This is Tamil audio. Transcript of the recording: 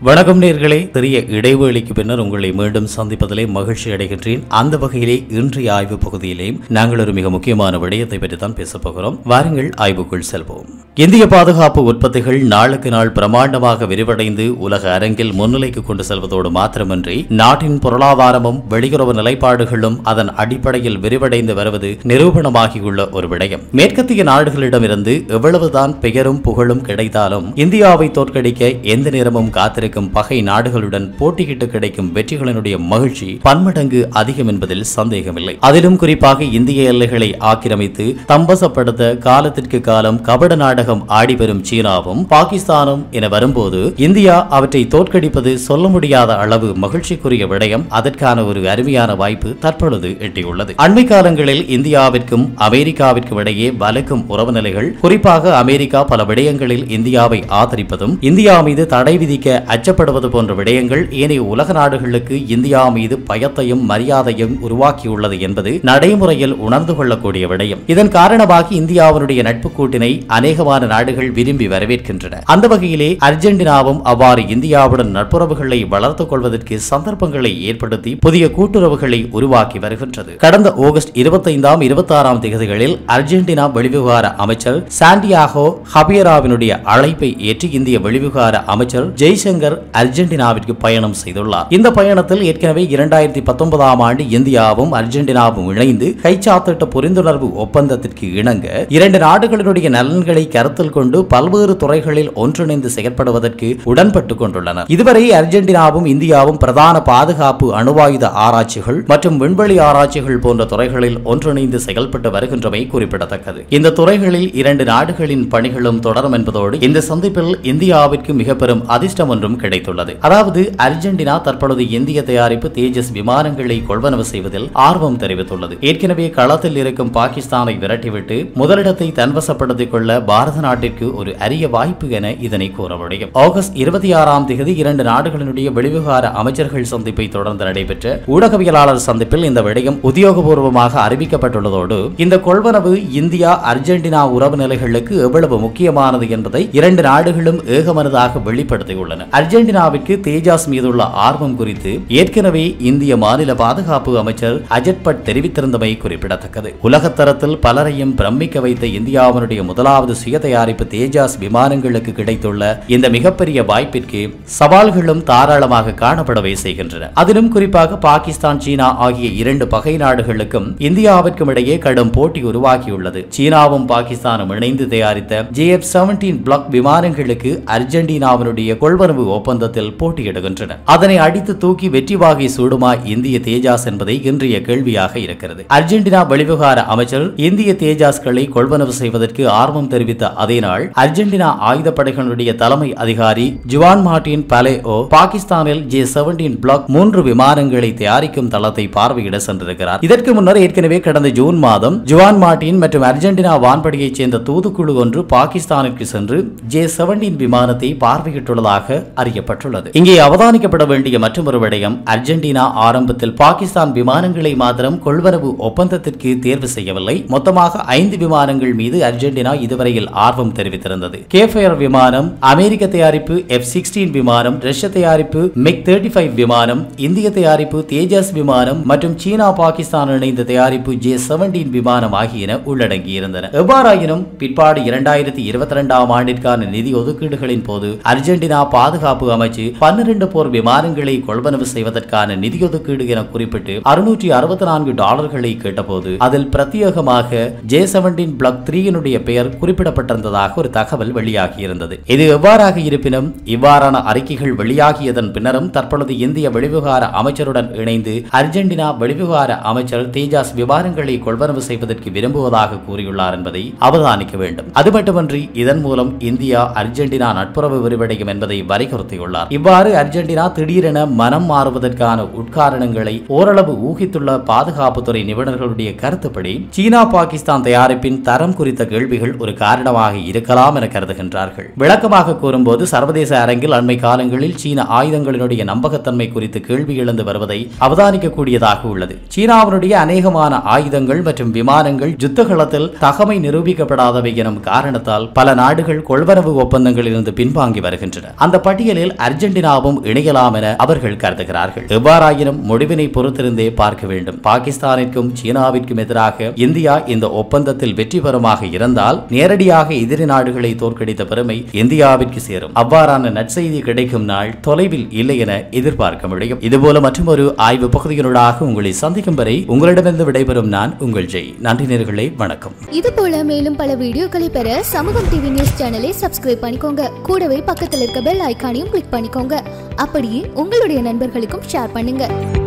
வணக்கம் நேர்களே சிறிய இடைவேளைக்கு பின்னர் உங்களை மீண்டும் சந்திப்பதிலே மகிழ்ச்சி அடைகின்றேன் அந்த வகையிலே இன்றைய ஆய்வு பகுதியிலே நாங்கள் ஒரு மிக முக்கியமான விடயத்தை பற்றி தான் பேசப் போகிறோம் வாருங்கள் ஆய்வுக்குள் செல்வோம் இந்திய பாதுகாப்பு உற்பத்திகள் நாளுக்கு நாள் பிரமாண்டமாக விரிவடைந்து உலக அரங்கில் முன்னிலைக்கு கொண்டு செல்வதோடு மாத்திரமின்றி நாட்டின் பொருளாதாரமும் வெளியுறவு நிலைப்பாடுகளும் அதன் அடிப்படையில் விரிவடைந்து வருவது நிரூபணமாகியுள்ள ஒரு விடயம் மேற்கத்திய நாடுகளிடமிருந்து எவ்வளவுதான் பெயரும் புகழும் கிடைத்தாலும் இந்தியாவை தோற்கடிக்க எந்த நேரமும் காத்திருக்கும் பகை நாடுகளுடன் போட்டியிட்டு கிடைக்கும் வெற்றிகளினுடைய மகிழ்ச்சி பன்மடங்கு அதிகம் என்பதில் சந்தேகமில்லை அதிலும் குறிப்பாக இந்திய எல்லைகளை ஆக்கிரமித்து தம்பசப்படுத்த காலத்திற்கு காலம் கபட நாடகம் ஆடி வரும் சீனாவும் பாகிஸ்தானும் என வரும்போது இந்தியா அவற்றை தோற்கடிப்பது சொல்ல முடியாத அளவு மகிழ்ச்சிக்குரிய விடயம் அதற்கான ஒரு அருமையான வாய்ப்பு தற்பொழுது எட்டியுள்ளது அண்மை காலங்களில் இந்தியாவிற்கும் அமெரிக்காவிற்கும் இடையே வலுக்கும் உறவு நிலைகள் குறிப்பாக அமெரிக்கா பல விடயங்களில் இந்தியாவை ஆதரிப்பதும் இந்தியா மீது தடை விதிக்க அச்சப்படுவது போன்ற விடயங்கள் ஏனைய உலக நாடுகளுக்கு இந்தியா மீது பயத்தையும் மரியாதையும் உருவாக்கியுள்ளது என்பது நடைமுறையில் உணர்ந்து கொள்ளக்கூடிய விடயம் இதன் காரணமாக இந்தியாவினுடைய நட்பு கூட்டினை அநேகமான நாடுகள் விரும்பி வரவேற்கின்றன அந்த வகையிலே அர்ஜென்டினாவும் அவ்வாறு இந்தியாவுடன் நட்புறவுகளை வளர்த்துக் கொள்வதற்கு சந்தர்ப்பங்களை ஏற்படுத்தி புதிய கூட்டுறவுகளை உருவாக்கி வருகின்றது கடந்த ஆகஸ்ட் இருபத்தைந்தாம் இருபத்தாறாம் தேதிகளில் அர்ஜென்டினா வெளிவிவகார அமைச்சர் சாண்டியாகோ ஹபியராவினுடைய அழைப்பை ஏற்று இந்திய வெளிவிவகார அமைச்சர் ஜெய்சங்கர் அர்ஜென்டினாவிற்கு பயணம் செய்துள்ளார் இந்த பயணத்தில் ஏற்கனவே இரண்டாயிரத்தி பத்தொன்பதாம் ஆண்டு இந்தியாவும் அர்ஜென்டினாவும் இணைந்து கைச்சாத்திட்ட புரிந்துணர்வு ஒப்பந்தத்திற்கு இணங்க இரண்டு நாடுகளினுடைய நலன்களை கருத்தில் கொண்டு பல்வேறு துறைகளில் ஒன்றிணைந்து செயற்படுவதற்கு உடன்பட்டுக் கொண்டுள்ளனர் இதுவரை அர்ஜென்டினாவும் இந்தியாவும் பிரதான பாதுகாப்பு அணுவாயுத ஆராய்ச்சிகள் மற்றும் விண்வெளி ஆராய்ச்சிகள் போன்ற துறைகளில் ஒன்றிணைந்து செயல்பட்டு வருகின்றமை குறிப்பிடத்தக்கது இந்த துறைகளில் இரண்டு நாடுகளின் பணிகளும் தொடரும் என்பதோடு இந்த சந்திப்பில் இந்தியாவிற்கு மிக பெரும் அதிர்ஷ்டம் ஒன்றும் கிடைத்துள்ளது அதாவது அர்ஜென்டினா தற்பொழுது இந்திய தயாரிப்பு தேஜஸ் விமானங்களை கொள்வனவு செய்வதில் ஆர்வம் தெரிவித்துள்ளது ஏற்கனவே களத்தில் இருக்கும் பாகிஸ்தானை விரட்டிவிட்டு முதலிடத்தை தன்வசப்படுத்திக் கொள்ள பாரத நாட்டிற்கு ஒரு அரிய வாய்ப்பு என இதனை கூற முடியும் ஆகஸ்ட் இருபத்தி ஆறாம் தேதி இரண்டு நாடுகளினுடைய வெளிவிவகார அமைச்சர்கள் சந்திப்பை தொடர்ந்து நடைபெற்ற ஊடகவியலாளர் சந்திப்பில் இந்த விடயம் உத்தியோகபூர்வமாக அறிவிக்கப்பட்டுள்ளதோடு இந்த கொள்வனவு இந்தியா அர்ஜென்டினா உறவு நிலைகளுக்கு எவ்வளவு முக்கியமானது என்பதை இரண்டு நாடுகளும் ஏகமனதாக வெளிப்படுத்தியுள்ளன அர்ஜென்டினாவிற்கு தேஜாஸ் மீதுள்ள ஆர்வம் குறித்து ஏற்கனவே இந்திய மாநில பாதுகாப்பு அமைச்சர் அஜட் பட் தெரிவித்திருந்தமை குறிப்பிடத்தக்கது உலகத்தரத்தில் பலரையும் பிரமிக்க வைத்த இந்தியாவினுடைய முதலாவது சுய தயாரிப்பு தேஜாஸ் விமானங்களுக்கு கிடைத்துள்ள இந்த மிகப்பெரிய வாய்ப்பிற்கு சவால்களும் தாராளமாக காணப்படவே செய்கின்றன அதிலும் குறிப்பாக பாகிஸ்தான் சீனா ஆகிய இரண்டு பகை நாடுகளுக்கும் இந்தியாவிற்கும் இடையே கடும் போட்டி உருவாகியுள்ளது சீனாவும் பாகிஸ்தானும் இணைந்து தயாரித்த ஜே எஃப் செவன்டீன் பிளாக் விமானங்களுக்கு அர்ஜென்டினாவினுடைய கொள்வனவு ஒப்பந்தத்தில் போட்டியிடுகின்றன அதனை அடித்து தூக்கி வெற்றி வாகை சூடுமா இந்திய தேஜாஸ் என்பதை இன்றைய கேள்வியாக இருக்கிறது அர்ஜென்டினா வெளிவிவகார அமைச்சர் இந்திய தேஜாஸ்களை கொள்வனவு செய்வதற்கு ஆர்வம் தெரிவித்த அதே நாள் அர்ஜென்டினா ஆயுதப்படைகளுடைய தலைமை அதிகாரி ஜுவான் மார்டின் பலேஓ பாகிஸ்தானில் ஜே செவன்டீன் பிளாக் மூன்று விமானங்களை தயாரிக்கும் தளத்தை பார்வையிட சென்றிருக்கிறார் இதற்கு முன்னர் ஏற்கனவே கடந்த ஜூன் மாதம் ஜுவான் மார்டின் மற்றும் அர்ஜென்டினா வான்படையைச் சேர்ந்த தூதுக்குழு ஒன்று பாகிஸ்தானுக்கு சென்று ஜே செவன்டீன் விமானத்தை பார்வையிட்டுள்ளதாக அறியப்பட்டுள்ளது இங்கே அவதானிக்கப்பட வேண்டிய மற்றொரு விடயம் அர்ஜென்டினா ஆரம்பத்தில் பாகிஸ்தான் விமானங்களை மாத்திரம் கொள்வனவு ஒப்பந்தத்திற்கு தேர்வு செய்யவில்லை மொத்தமாக ஐந்து விமானங்கள் மீது அர்ஜென்டினா இதுவரையில் ஆர்வம் தெரிவித்திருந்தது கேஃபயர் விமானம் அமெரிக்க தயாரிப்பு எஃப் சிக்ஸ்டீன் விமானம் ரஷ்ய தயாரிப்பு மிக் தேர்ட்டி ஃபைவ் விமானம் இந்திய தயாரிப்பு தேஜஸ் விமானம் மற்றும் சீனா பாகிஸ்தான் இணைந்த தயாரிப்பு ஜே செவன்டீன் விமானம் ஆகியன உள்ளடங்கியிருந்தன எவ்வாறாயினும் பிற்பாடு இரண்டாயிரத்தி இருபத்தி ரெண்டாம் ஆண்டிற்கான நிதி ஒதுக்கீடுகளின் போது அர்ஜென்டினா பாதுகாப்பு அமைச்சு பன்னிரண்டு போர் விமானங்களை கொள்வனவு செய்வதற்கான நிதி ஒதுக்கீடு என குறிப்பிட்டு அறுநூற்றி அறுபத்தி நான்கு டாலர்களை கேட்டபோது அதில் பிரத்யேகமாக ஜே செவன்டீன் பிளாக் த்ரீயினுடைய பெயர் குறிப்பிடப்பட்டிருந்ததாக ஒரு தகவல் வெளியாகியிருந்தது இது எவ்வாறாக இருப்பினும் இவ்வாறான அறிக்கைகள் வெளியாகியதன் பின்னரும் தற்பொழுது இந்திய வெளிவிவகார அமைச்சருடன் இணைந்து அர்ஜென்டினா வெளிவிவகார அமைச்சர் தேஜாஸ் விமானங்களை கொள்வனவு செய்வதற்கு விரும்புவதாக கூறியுள்ளார் என்பதை அவதானிக்க வேண்டும் அது மட்டுமன்றி இதன் மூலம் இந்தியா அர்ஜென்டினா நட்புறவு விரிவடையும் என்பதை வலியுறுத்தியுள்ளார் இவ்வாறு அர்ஜென்டினா திடீரென மனம் மாறுவதற்கான உட்காரணங்களை ஓரளவு ஊகித்துள்ள பாதுகாப்புத்துறை நிபுணர்களுடைய கருத்துப்படி சீனா பாகிஸ்தான் தயாரிப்பின் தரம் குறித்த கேள்விகள் ஒரு காரணமாக இருக்கலாம் என கருதுகின்றார்கள் விளக்கமாக கூறும்போது சர்வதேச அரங்கில் அண்மை காலங்களில் சீன ஆயுதங்களினுடைய நம்பகத்தன்மை குறித்து கேள்வி எழுந்து வருவதை அவதானிக்கக்கூடியதாக உள்ளது சீனாவினுடைய அநேகமான ஆயுதங்கள் மற்றும் விமானங்கள் யுத்த களத்தில் தகமை நிரூபிக்கப்படாதவை எனும் காரணத்தால் பல நாடுகள் கொள்வனவு ஒப்பந்தங்களிலிருந்து பின்வாங்கி வருகின்றன அந்த பட்டியலில் பட்டியலில் அர்ஜென்டினாவும் இணையலாம் என அவர்கள் கருதுகிறார்கள் எவ்வாறாயினும் முடிவினை பொறுத்திருந்தே பார்க்க வேண்டும் பாகிஸ்தானிற்கும் சீனாவிற்கும் எதிராக இந்தியா இந்த ஒப்பந்தத்தில் வெற்றிகரமாக இருந்தால் நேரடியாக எதிரி நாடுகளை தோற்கடித்த பெருமை இந்தியாவிற்கு சேரும் அவ்வாறான நற்செய்தி கிடைக்கும் நாள் தொலைவில் இல்லை என எதிர்பார்க்க முடியும் இதுபோல மற்றொரு ஆய்வு பகுதியினூடாக உங்களை சந்திக்கும் வரை உங்களிடமிருந்து விடைபெறும் நான் உங்கள் ஜெய் நன்றி நேர்களே வணக்கம் இது போல மேலும் பல வீடியோக்களை பெற சமூகம் டிவி நியூஸ் சேனலை சப்ஸ்கிரைப் பண்ணிக்கோங்க கூடவே பக்கத்தில் இருக்க பெல் ஐகானையும் கிளிக் பண்ணிக்கோங்க அப்படியே உங்களுடைய நண்பர்களுக்கும் ஷேர் பண்ணுங்க